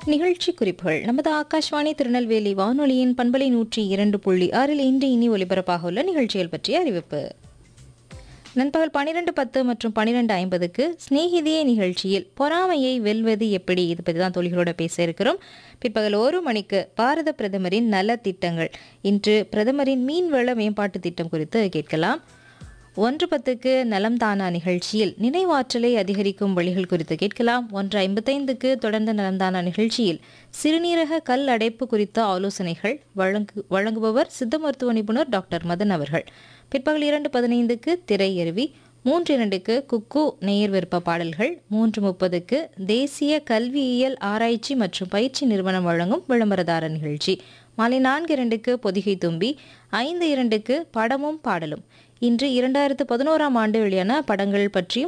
நிகழ்ச்சி குறிப்புகள் நமது ஆகாஷ்வாணி திருநெல்வேலி வானொலியின் பண்பலை நூற்றி இரண்டு புள்ளி ஆறில் இன்று இனி ஒலிபரப்பாக உள்ள நிகழ்ச்சிகள் பற்றிய அறிவிப்பு நண்பகல் பன்னிரெண்டு பத்து மற்றும் பன்னிரெண்டு ஐம்பதுக்கு சிநேகிதியே நிகழ்ச்சியில் பொறாமையை வெல்வது எப்படி இது பற்றி தான் தொழில்களோட பேச இருக்கிறோம் பிற்பகல் ஒரு மணிக்கு பாரத பிரதமரின் நல திட்டங்கள் இன்று பிரதமரின் மீன்வள மேம்பாட்டு திட்டம் குறித்து கேட்கலாம் ஒன்று பத்துக்கு நலம் தானா நிகழ்ச்சியில் நினைவாற்றலை அதிகரிக்கும் வழிகள் குறித்து கேட்கலாம் ஒன்று ஐம்பத்தைந்துக்கு தொடர்ந்து நலம்தானா நிகழ்ச்சியில் சிறுநீரக கல் அடைப்பு குறித்த ஆலோசனைகள் வழங்கு வழங்குபவர் சித்த மருத்துவ நிபுணர் டாக்டர் மதன் அவர்கள் பிற்பகல் இரண்டு பதினைந்துக்கு திரையருவி மூன்று இரண்டுக்கு குக்கு நேயர் விருப்ப பாடல்கள் மூன்று முப்பதுக்கு தேசிய கல்வியியல் ஆராய்ச்சி மற்றும் பயிற்சி நிறுவனம் வழங்கும் விளம்பரதார நிகழ்ச்சி மாலை நான்கு இரண்டுக்கு பொதிகை தும்பி ஐந்து இரண்டுக்கு படமும் பாடலும் இன்று இரண்டாயிரத்து பதினோராம் ஆண்டு வெளியான படங்கள் பற்றியும்